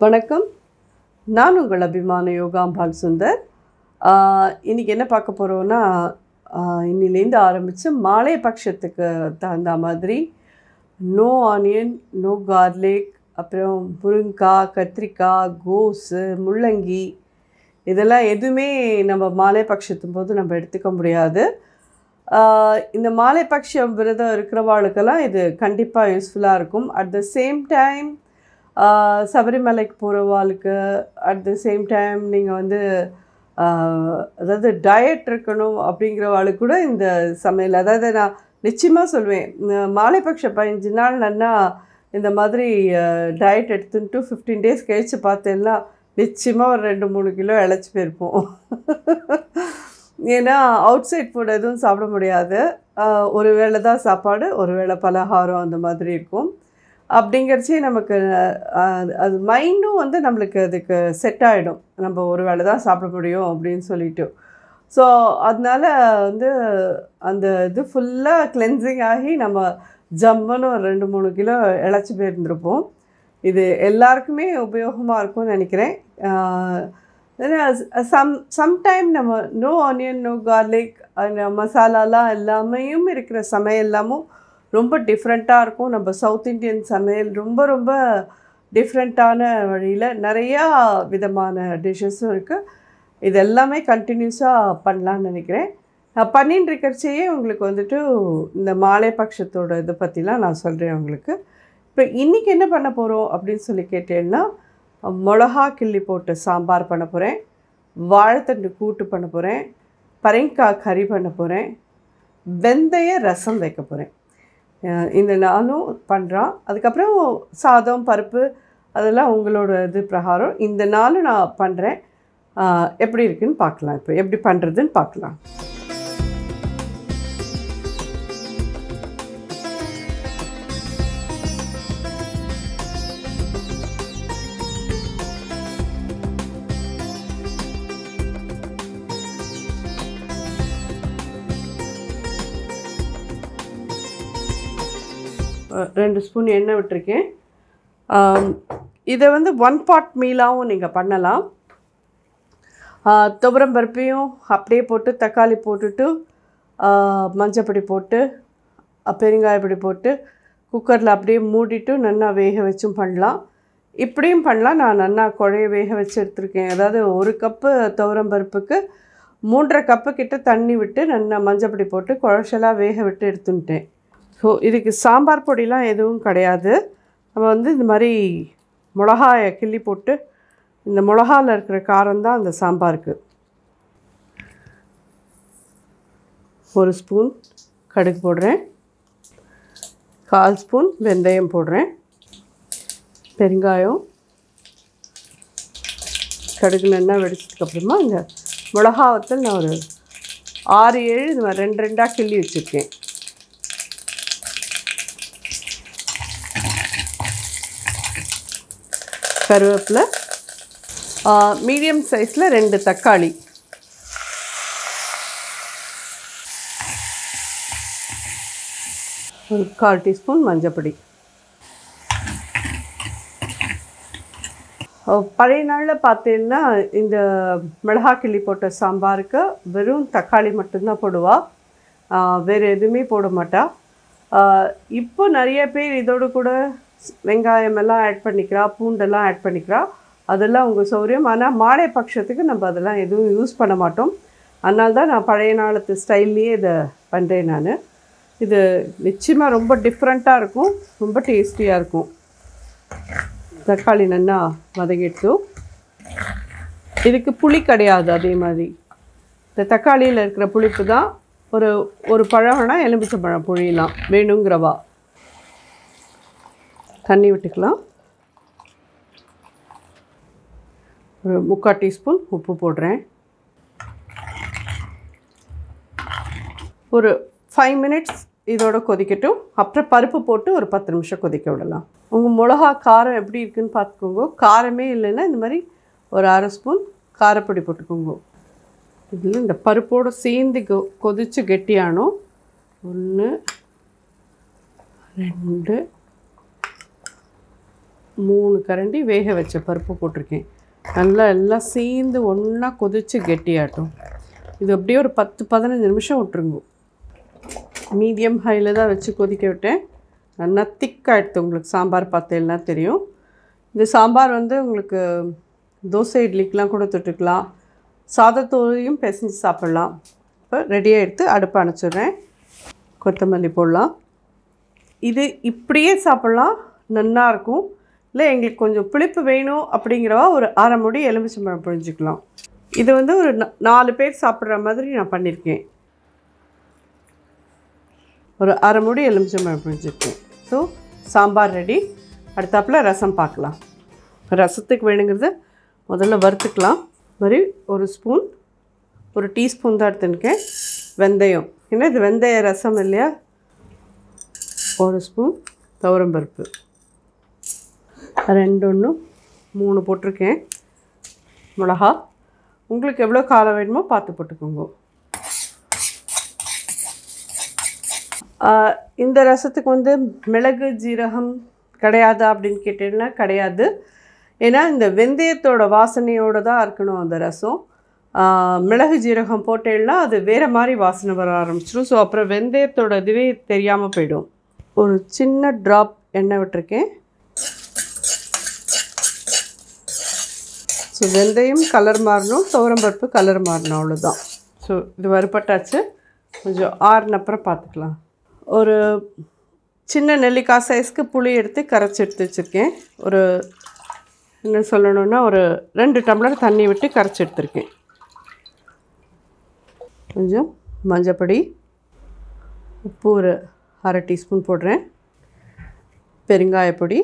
வணக்கம் நான் உங்கள் அபிமான யோகாம்பால் சுந்தர் ஆஹ் இன்னைக்கு என்ன பார்க்க போகிறோன்னா இன்னிலேருந்து ஆரம்பித்து மாலை பட்சத்துக்கு தகுந்த மாதிரி நோ ஆனியன் நோ கார்லிக் அப்புறம் முருங்காய் கத்திரிக்காய் கோஸு முள்ளங்கி இதெல்லாம் எதுவுமே நம்ம மாலை பட்சத்தும் போது நம்ம எடுத்துக்க முடியாது ஆஹ் இந்த மாலை பட்சம் விரதம் இருக்கிறவாளுக்கெல்லாம் இது கண்டிப்பாக யூஸ்ஃபுல்லாக இருக்கும் அட் த சேம் டைம் சபரிமலைக்கு போகிறவாளுக்கு அட் த சேம் டைம் நீங்கள் வந்து ஆஹ் அதாவது டயட் இருக்கணும் அப்படிங்கிறவாளுக்கு கூட இந்த சமையல் அதாவது நான் நிச்சயமாக சொல்வேன் இந்த மாலைபக்ஷ பதினஞ்சு நாள் நன்னா இந்த மாதிரி டயட் எடுத்துட்டு ஃபிஃப்டீன் டேஸ் கழித்து பார்த்தேன்னா நிச்சயமாக ஒரு ரெண்டு மூணு கிலோ இழைச்சி போயிருப்போம் ஏன்னா அவுட் சைட் ஃபுட் எதுவும் சாப்பிட முடியாது ஆஹ் ஒரு வேளை தான் சாப்பாடு ஒரு வேளை பலகாரம் அந்த மாதிரி இருக்கும் அப்படிங்கிறச்சே நமக்கு ஆஹ் அது மைண்டும் வந்து நம்மளுக்கு அதுக்கு செட் ஆகிடும் நம்ம ஒரு வேளை தான் சாப்பிட முடியும் அப்படின்னு சொல்லிட்டு ஸோ அதனால வந்து அந்த இது ஃபுல்லாக கிளென்சிங் ஆகி நம்ம ஜம்முன்னு ஒரு ரெண்டு மூணு கிலோ இழைச்சி போயிருந்திருப்போம் இது எல்லாருக்குமே உபயோகமாக இருக்கும்னு நினைக்கிறேன் சம் சம்டைம் நம்ம நோ ஆனியன் நோ கார்லிக் மசாலாலாம் எல்லாமேயும் இருக்கிற சமையல் எல்லாமும் ரொம்ப டிஃப்ரெண்ட்டாக இருக்கும் நம்ம சவுத் இந்தியன் சமையல் ரொம்ப ரொம்ப டிஃப்ரெண்ட்டான வழியில் நிறையா விதமான டிஷ்ஷஸும் இருக்குது இது எல்லாமே கண்டினியூஸாக பண்ணலான்னு நினைக்கிறேன் நான் பண்ணின்னு இருக்கிறச்சேயே உங்களுக்கு வந்துட்டு இந்த மாலை பட்சத்தோட இதை பற்றிலாம் நான் சொல்கிறேன் உங்களுக்கு இப்போ இன்றைக்கி என்ன பண்ண போகிறோம் அப்படின்னு சொல்லி கேட்டேன்னா மிளகா கிள்ளி போட்டு சாம்பார் பண்ண போகிறேன் வாழைத்தண்டு கூட்டு பண்ண போகிறேன் பரங்காய் கறி பண்ண போகிறேன் வெந்தய ரசம் வைக்க போகிறேன் இந்த நாளும் பண்ணுறான் அதுக்கப்புறம் சாதம் பருப்பு அதெல்லாம் உங்களோட இது பிரகாரம் இந்த நாளும் நான் பண்ணுறேன் எப்படி இருக்குன்னு பார்க்கலாம் இப்போ எப்படி பண்ணுறதுன்னு பார்க்கலாம் ரெண்டு ஸ்பூன் எண்ணெய் விட்டுருக்கேன் இதை வந்து ஒன் பாட் மீலாகவும் நீங்கள் பண்ணலாம் துவரம் பருப்பையும் அப்படியே போட்டு தக்காளி போட்டுட்டு மஞ்சப்பொடி போட்டு பெருங்காயப்பொடி போட்டு குக்கரில் அப்படியே மூடிட்டு நல்லா வேக வச்சும் பண்ணலாம் இப்படியும் பண்ணலாம் நான் நல்லா குழைய வேக வச்சு எடுத்துருக்கேன் அதாவது ஒரு கப்பு துவரம் பருப்புக்கு மூன்றரை கப்பு கிட்ட தண்ணி விட்டு நல்லா மஞ்சப்பொடி போட்டு குழச்சலாக வேக விட்டு எடுத்துட்டேன் ஸோ இதுக்கு சாம்பார் பொடிலாம் எதுவும் கிடையாது நம்ம வந்து இந்த மாதிரி மிளகாயை கிள்ளி போட்டு இந்த மிளகாவில் இருக்கிற காரம் தான் அந்த சாம்பாருக்கு ஒரு ஸ்பூன் கடுகு போடுறேன் கால் ஸ்பூன் வெந்தயம் போடுறேன் பெருங்காயம் கடுகு நல்லா வெடிச்சதுக்கப்புறமா இந்த மிளகாவத்தில் நான் ஒரு ஆறு ஏழு இந்த மாதிரி ரெண்டு ரெண்டாக கிள்ளி வச்சுருக்கேன் கருவேப்பிலை மீடியம் சைஸில் ரெண்டு தக்காளி ஒரு கால் டீஸ்பூன் மஞ்சப்பொடி பழைய நாளில் பார்த்தீங்கன்னா இந்த மிளகா கிள்ளி போட்ட சாம்பாருக்கு வெறும் தக்காளி மட்டும்தான் போடுவா வேறு எதுவுமே போட மாட்டா இப்போ நிறைய பேர் இதோடு கூட வெங்காயம் எல்லாம் ஆட் பண்ணிக்கிறா பூண்டெல்லாம் ஆட் பண்ணிக்கிறா அதெல்லாம் உங்கள் சௌரியம் ஆனால் மாலை பட்சத்துக்கு நம்ம அதெல்லாம் எதுவும் யூஸ் பண்ண மாட்டோம் அதனால தான் நான் பழைய நாளத்து ஸ்டைல்லையே இதை பண்ணுறேன் நான் இது நிச்சயமாக ரொம்ப டிஃப்ரெண்ட்டாக இருக்கும் ரொம்ப டேஸ்டியாக இருக்கும் தக்காளி நல்லா வதங்கிட்டு இதுக்கு புளி கிடையாது அதே மாதிரி இந்த தக்காளியில் இருக்கிற புளிப்பு தான் ஒரு ஒரு பழம்னா எலுமிச்சம்பழம் புழியலாம் வேணுங்கிறவா தண்ணி விட்டுக்கலாம் ஒரு முக்கால் டீஸ்பூன் உப்பு போடுறேன் ஒரு ஃபைவ் மினிட்ஸ் இதோட கொதிக்கட்டும் அப்புறம் பருப்பு போட்டு ஒரு பத்து நிமிஷம் கொதிக்க விடலாம் உங்கள் மிளகா காரம் எப்படி இருக்குன்னு பார்த்துக்கோங்க காரமே இல்லைன்னா இந்த மாதிரி ஒரு அரை ஸ்பூன் காரப்பொடி போட்டுக்கோங்க இதில் இந்த பருப்போடு சேர்ந்து கொ கொதித்து கெட்டியானோம் ஒன்று ரெண்டு மூணு கரண்டி வேக வச்ச பருப்பு போட்டிருக்கேன் நல்லா எல்லாம் சேர்ந்து ஒன்றா கொதித்து கெட்டியாட்டும் இது அப்படியே ஒரு பத்து பதினஞ்சு நிமிஷம் விட்டுருங்க மீடியம் ஹையில் தான் வச்சு கொதிக்க விட்டேன் நல்லா திக்காக எடுத்து உங்களுக்கு சாம்பார் பார்த்தேன்னா தெரியும் இந்த சாம்பார் வந்து உங்களுக்கு தோசை இட்லிக்கெலாம் கூட தொட்டுக்கலாம் சாதத்தோடையும் பிசைஞ்சு சாப்பிட்லாம் இப்போ ரெடியாக எடுத்து அடுப்பை அணைச்சிடுறேன் கொத்தமல்லி போடலாம் இது இப்படியே சாப்பிட்லாம் நல்லா இருக்கும் இல்லை எங்களுக்கு கொஞ்சம் புளிப்பு வேணும் அப்படிங்கிறவா ஒரு அரை முடி எலுமிச்சம்பழம் புழிஞ்சிக்கலாம் இது வந்து ஒரு நா- நாலு பேர் சாப்பிட்ற மாதிரி நான் பண்ணியிருக்கேன் ஒரு அரை முடி எலுமிச்சம்பழம் புழிஞ்சிருக்கேன் ஸோ சாம்பார் ரெடி அடுத்தாப்புல ரசம் பார்க்கலாம் ரசத்துக்கு வேணுங்கிறத முதல்ல வறுத்துக்கலாம் மாதிரி ஒரு ஸ்பூன் ஒரு டீஸ்பூன் தான் எடுத்துருக்கேன் வெந்தயம் ஏன்னா இது வெந்தய ரசம் இல்லையா ஒரு ஸ்பூன் துவரம்பருப்பு ரெண்டு ஒன்று மூணு போட்டிருக்கேன் மிளகா உங்களுக்கு எவ்வளோ காரம் வேணுமோ பார்த்து போட்டுக்கோங்க ஆஹ் இந்த ரசத்துக்கு வந்து மிளகு ஜீரகம் கிடையாதா அப்படின்னு கேட்டீங்கன்னா கிடையாது ஏன்னா இந்த வெந்தயத்தோட வாசனையோடு தான் இருக்கணும் அந்த ரசம் ஆஹ் மிளகு ஜீரகம் போட்டேன்னா அது வேறு மாதிரி வாசனை வர ஆரம்பிச்சிடும் ஸோ அப்புறம் வெந்தயத்தோட இதுவே தெரியாமல் போயிடும் ஒரு சின்ன ட்ராப் எண்ணெய் விட்டுருக்கேன் ஸோ வெந்தயம் கலர் மாறணும் துவரம்பருப்பு கலர் மாறணும் அவ்வளோதான் ஸோ இது வறுபட்டாச்சு கொஞ்சம் ஆறுனப்புறம் பார்த்துக்கலாம் ஒரு சின்ன நெல்லிக்காய் சைஸ்க்கு புளி எடுத்து கரைச்சி எடுத்து வச்சுருக்கேன் ஒரு என்ன சொல்லணும்னா ஒரு ரெண்டு டம்ளர் தண்ணி விட்டு கரைச்சி எடுத்திருக்கேன் கொஞ்சம் மஞ்சப்பொடி உப்பு ஒரு அரை டீஸ்பூன் போடுறேன் பெருங்காயப்பொடி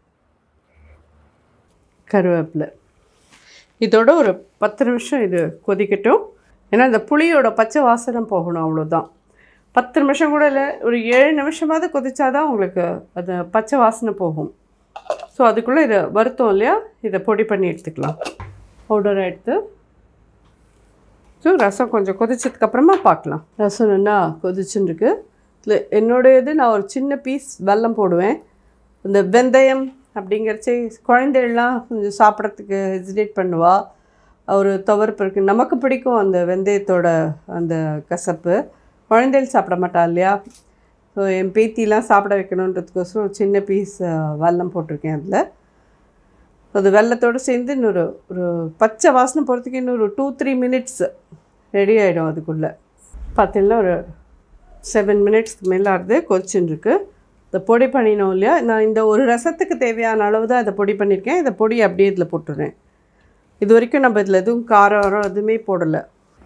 கருவேப்பிலை இதோட ஒரு பத்து நிமிஷம் இது கொதிக்கட்டும் ஏன்னா இந்த புளியோட பச்சை வாசனை போகணும் அவ்வளோதான் பத்து நிமிஷம் கூட இல்லை ஒரு ஏழு நிமிஷமாவது கொதிச்சாதான் உங்களுக்கு அது பச்சை வாசனை போகும் ஸோ அதுக்குள்ளே இதை வருத்தம் இல்லையா இதை பொடி பண்ணி எடுத்துக்கலாம் பவுடரை எடுத்து ஸோ ரசம் கொஞ்சம் கொதிச்சதுக்கப்புறமா பார்க்கலாம் ரசம் நல்லா கொதிச்சுன்னு இருக்கு இதில் என்னுடைய இது நான் ஒரு சின்ன பீஸ் வெல்லம் போடுவேன் இந்த வெந்தயம் அப்படிங்கிறச்சே குழந்தைகள்லாம் கொஞ்சம் சாப்பிட்றதுக்கு ஹெசிடேட் பண்ணுவா ஒரு துவர்ப்பு இருக்குது நமக்கு பிடிக்கும் அந்த வெந்தயத்தோட அந்த கசப்பு குழந்தைகள் சாப்பிட மாட்டா இல்லையா ஸோ என் பேத்திலாம் சாப்பிட வைக்கணுன்றதுக்கோசரம் ஒரு சின்ன பீஸ் வெல்லம் போட்டிருக்கேன் அதில் அது வெள்ளத்தோடு சேர்ந்து இன்னொரு ஒரு பச்சை வாசனை போகிறதுக்கு இன்னொரு டூ த்ரீ மினிட்ஸ் ரெடி ஆகிடும் அதுக்குள்ளே பார்த்தீங்கன்னா ஒரு செவன் மினிட்ஸ்க்கு மேலே ஆகுது கொதிச்சுன்னு இருக்கு இந்த பொடி பண்ணினோம் இல்லையா நான் இந்த ஒரு ரசத்துக்கு தேவையான அளவு தான் இதை பொடி பண்ணியிருக்கேன் இந்த பொடி அப்படியே இதில் போட்டுறேன் இது வரைக்கும் நம்ம இதில் எதுவும் காரம் வரம் எதுவுமே போடலை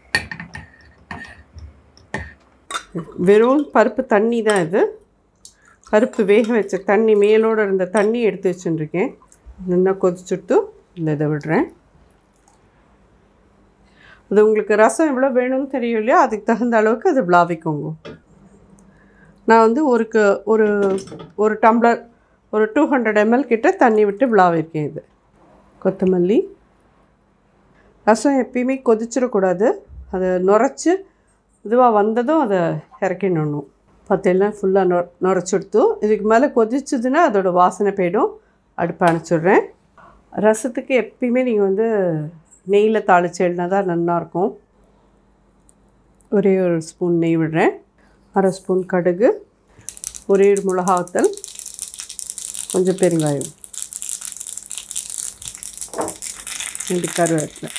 வெறும் பருப்பு தண்ணி தான் இது பருப்பு வேக வச்ச தண்ணி மேலோடு இருந்த தண்ணி எடுத்து வச்சுட்டுருக்கேன் நல்லா கொதிச்சுட்டு இந்த இதை விடுறேன் அது உங்களுக்கு ரசம் எவ்வளோ வேணும்னு தெரியும் இல்லையா அதுக்கு தகுந்த அளவுக்கு அது விளாவிக்கோங்க நான் வந்து ஒரு க ஒரு ஒரு டம்ளர் ஒரு டூ ஹண்ட்ரட் எம்எல் கிட்ட தண்ணி விட்டு விளாவிருக்கேன் இது கொத்தமல்லி ரசம் எப்பயுமே கொதிச்சிடக்கூடாது அதை நுரைச்சி இதுவாக வந்ததும் அதை இறக்கிடணும் பார்த்தீங்கன்னா ஃபுல்லாக நொ நுரைச்சிடுத்து இதுக்கு மேலே கொதிச்சதுன்னா அதோட வாசனை போயிடும் அடுப்பை அணைச்சிடுறேன் ரசத்துக்கு எப்பயுமே நீங்கள் வந்து நெய்யில் தாளிச்சேன்னா தான் நல்லாயிருக்கும் ஒரே ஒரு ஸ்பூன் நெய் விடுறேன் அரை ஸ்பூன் கடுகு ஒரே ஒரு மிளகாத்தல் கொஞ்சம் பெருங்காயம் ரெண்டு கருவேப்பிலை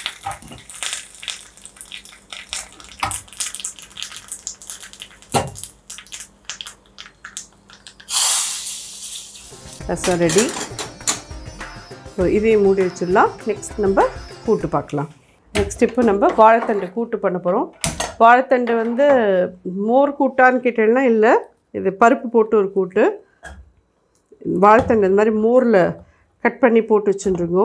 ரசம் ரெடி ஸோ இதையும் மூடி வச்சிடலாம் நெக்ஸ்ட் நம்ம கூட்டு பார்க்கலாம் நெக்ஸ்ட் இப்போ நம்ம வாழைத்தண்டு கூட்டு பண்ண போகிறோம் வாழைத்தண்டு வந்து மோர் கூட்டான்னு கேட்டேன்னா இல்லை இது பருப்பு போட்டு ஒரு கூட்டு வாழைத்தண்டு இந்த மாதிரி மோரில் கட் பண்ணி போட்டு வச்சுருங்கோ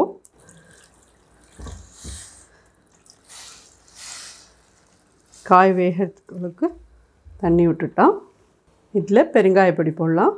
காய் வேகிறதுக்கு தண்ணி விட்டுட்டான் இதில் பெருங்காயப்பொடி போடலாம்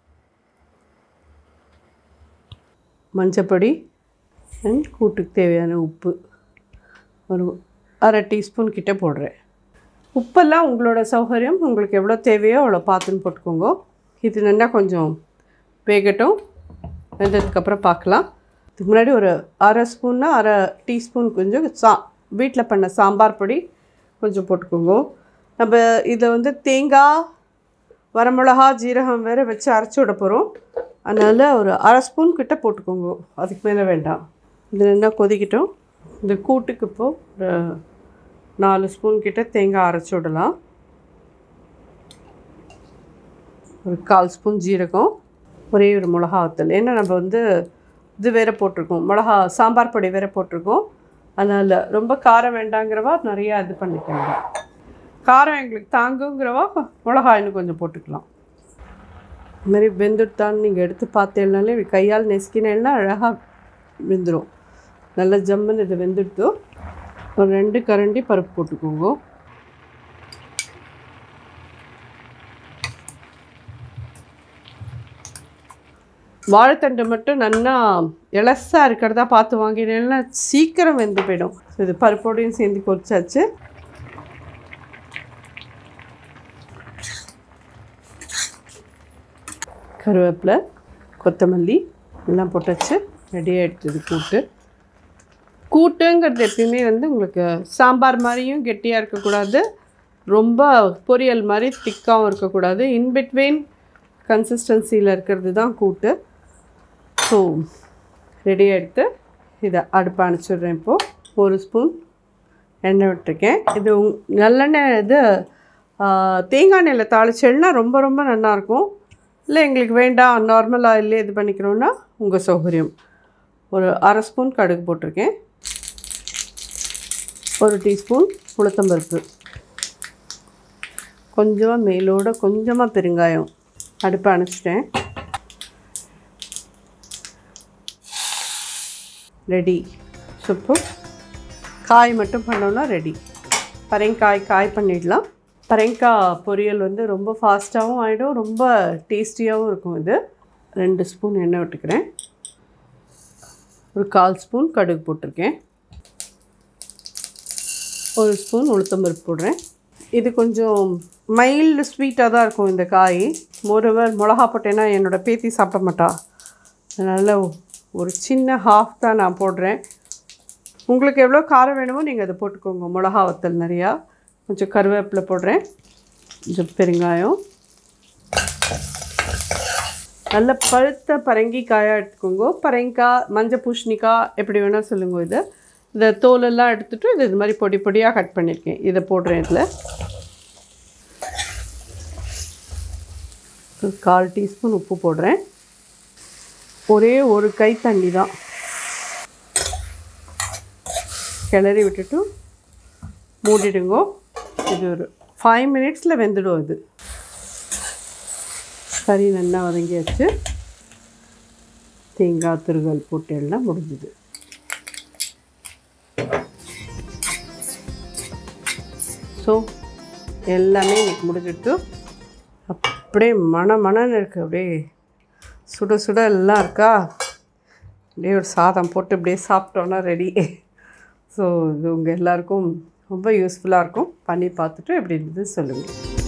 மஞ்சப்பொடி அண்ட் கூட்டுக்கு தேவையான உப்பு ஒரு அரை டீஸ்பூன் கிட்ட போடுறேன் உப்பெல்லாம் உங்களோட சௌகரியம் உங்களுக்கு எவ்வளோ தேவையோ அவ்வளோ பார்த்துன்னு போட்டுக்கோங்க இது நல்லா கொஞ்சம் வேகட்டும் வெந்ததுக்கப்புறம் பார்க்கலாம் இதுக்கு முன்னாடி ஒரு அரை ஸ்பூன்னா அரை டீஸ்பூன் கொஞ்சம் சா வீட்டில் பண்ண சாம்பார் பொடி கொஞ்சம் போட்டுக்கோங்க நம்ம இதில் வந்து தேங்காய் வரமிளகா ஜீரகம் வேறு வச்சு அரைச்சி விட போகிறோம் அதனால் ஒரு அரை ஸ்பூன் கிட்ட போட்டுக்கோங்க அதுக்கு மேலே வேண்டாம் இது என்ன கொதிக்கிட்டோம் இந்த கூட்டுக்கு இப்போது ஒரு நாலு ஸ்பூன் கிட்ட தேங்காய் அரைச்சி விடலாம் ஒரு கால் ஸ்பூன் ஜீரகம் ஒரே ஒரு மிளகா வத்தல் ஏன்னா நம்ம வந்து இது வேற போட்டிருக்கோம் மிளகா சாம்பார் பொடி வேற போட்டிருக்கோம் அதனால் ரொம்ப காரம் வேண்டாங்கிறவா நிறையா இது பண்ணிக்கோங்க காரம் எங்களுக்கு தாங்குங்கிறவா மிளகா இன்னும் கொஞ்சம் போட்டுக்கலாம் இது மாதிரி வெந்துட்டான்னு நீங்கள் எடுத்து பார்த்தேன்னாலே இப்படி கையால் நெசுக்கினேன்னா அழகாக வெந்துடும் நல்லா ஜம்முன்னு இது வெந்துடுத்து ஒரு ரெண்டு கரண்டி பருப்பு போட்டுக்கோங்க வாழைத்தண்டு மட்டும் நல்லா இலசாக இருக்கிறதா பார்த்து வாங்கினேன்னா சீக்கிரம் வெந்து போயிடும் ஸோ இது பருப்போடையும் சேர்ந்து கொதிச்சாச்சு கருவேப்பிலை கொத்தமல்லி எல்லாம் போட்டாச்சு ரெடியாக எடுத்தது கூட்டு கூட்டுங்கிறது எப்பயுமே வந்து உங்களுக்கு சாம்பார் மாதிரியும் கெட்டியாக இருக்கக்கூடாது ரொம்ப பொரியல் மாதிரி திக்காகவும் இருக்கக்கூடாது இன்பிட்வீன் கன்சிஸ்டன்சியில் இருக்கிறது தான் கூட்டு ஸோ ரெடியாக எடுத்து இதை அடுப்பை அனுப்பிச்சிடுறேன் இப்போது ஒரு ஸ்பூன் எண்ணெய் விட்டுருக்கேன் இது உங்- நல்லெண்ணெய் இது ஆ, தேங்காய் எண்ணெயில் தாளிச்சேன்னா ரொம்ப ரொம்ப நல்லாயிருக்கும் இல்லை எங்களுக்கு வேண்டாம் நார்மல் ஆயிலே இது பண்ணிக்கிறோன்னா உங்கள் சௌகரியம் ஒரு அரை ஸ்பூன் கடுகு போட்டிருக்கேன் ஒரு டீஸ்பூன் உளுத்தம்பருப்பு கொஞ்சமாக மேலோட கொஞ்சமாக பெருங்காயம் அடுப்பை அணைச்சிட்டேன் ரெடி சுப்பு காய் மட்டும் பண்ணோன்னா ரெடி பரங்காய் காய் பண்ணிடலாம் பரங்காய் பொரியல் வந்து ரொம்ப ஃபாஸ்ட்டாகவும் ஆகிடும் ரொம்ப டேஸ்டியாகவும் இருக்கும் இது ரெண்டு ஸ்பூன் எண்ணெய் விட்டுக்கிறேன் ஒரு கால் ஸ்பூன் கடுகு போட்டிருக்கேன் ஒரு ஸ்பூன் உளுத்தம்பருப்பு போடுறேன் இது கொஞ்சம் மைல்டு ஸ்வீட்டாக தான் இருக்கும் இந்த காய் மோரோவர் மிளகா போட்டேன்னா என்னோட பேத்தி சாப்பிட மாட்டா அதனால் ஒரு சின்ன ஹாஃப் தான் நான் போடுறேன் உங்களுக்கு எவ்வளோ காரம் வேணுமோ நீங்கள் அதை போட்டுக்கோங்க மிளகா வத்தல் நிறையா கொஞ்சம் கருவேப்பிலை போடுறேன் கொஞ்சம் பெருங்காயம் நல்ல பழுத்த பரங்கிக்காயாக எடுத்துக்கோங்க பரங்கிக்காய் மஞ்சள் பூசணிக்காய் எப்படி வேணால் சொல்லுங்க இது இந்த தோலெல்லாம் எடுத்துட்டு இது இது மாதிரி பொடி பொடியாக கட் பண்ணியிருக்கேன் இதை போடுறேன் இதில் ஒரு கால் டீஸ்பூன் உப்பு போடுறேன் ஒரே ஒரு கை தண்ணி தான் கிளறி விட்டுட்டு மூடிடுங்க இது ஒரு ஃபைவ் மினிட்ஸில் வெந்துடும் இது கறி நல்லா வதங்கியாச்சு தேங்காய் திருகல் போட்டு எல்லாம் முடிஞ்சுது ஸோ எல்லாமே இன்னைக்கு முடிஞ்சிட்டு அப்படியே மன மனன்னு இருக்குது அப்படியே சுட சுட எல்லாம் இருக்கா அப்படியே ஒரு சாதம் போட்டு அப்படியே சாப்பிட்டோன்னா ரெடி ஸோ இது உங்கள் எல்லாருக்கும் ரொம்ப யூஸ்ஃபுல்லாக இருக்கும் பண்ணி பார்த்துட்டு எப்படி இருந்தது சொல்லுங்கள்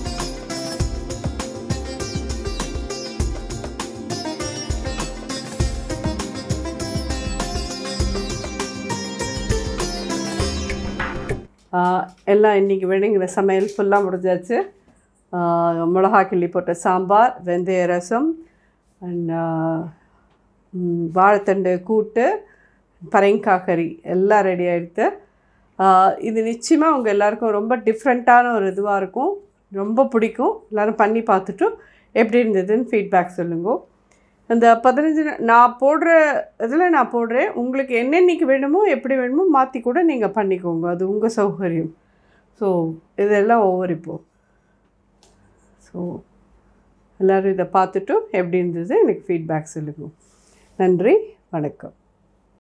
ஆஹ் எல்லாம் இன்றைக்கி வேணுங்கிற சமையல் ஃபுல்லாக முடிஞ்சாச்சு ஆஹ் மிளகா கிள்ளி போட்ட சாம்பார் வெந்தய ரசம் அண்ட் வாழைத்தண்டு கூட்டு பரங்காய் கறி எல்லாம் ரெடி ஆகிடுது இது நிச்சயமாக உங்கள் எல்லாருக்கும் ரொம்ப டிஃப்ரெண்ட்டான ஒரு இதுவாக இருக்கும் ரொம்ப பிடிக்கும் எல்லோரும் பண்ணி பார்த்துட்டு எப்படி இருந்ததுன்னு ஃபீட்பேக் சொல்லுங்க அந்த பதினஞ்சு நா- நான் போடுற இதில் நான் போடுறேன் உங்களுக்கு என்னென்னைக்கு வேணுமோ எப்படி வேணுமோ மாற்றி கூட நீங்கள் பண்ணிக்கோங்க அது உங்கள் சௌகரியம் ஸோ இதெல்லாம் ஒவ்வொரு இப்போ ஸோ எல்லோரும் இதை பார்த்துட்டு எப்படி இருந்தது எனக்கு ஃபீட்பேக் சொல்லுங்க நன்றி வணக்கம்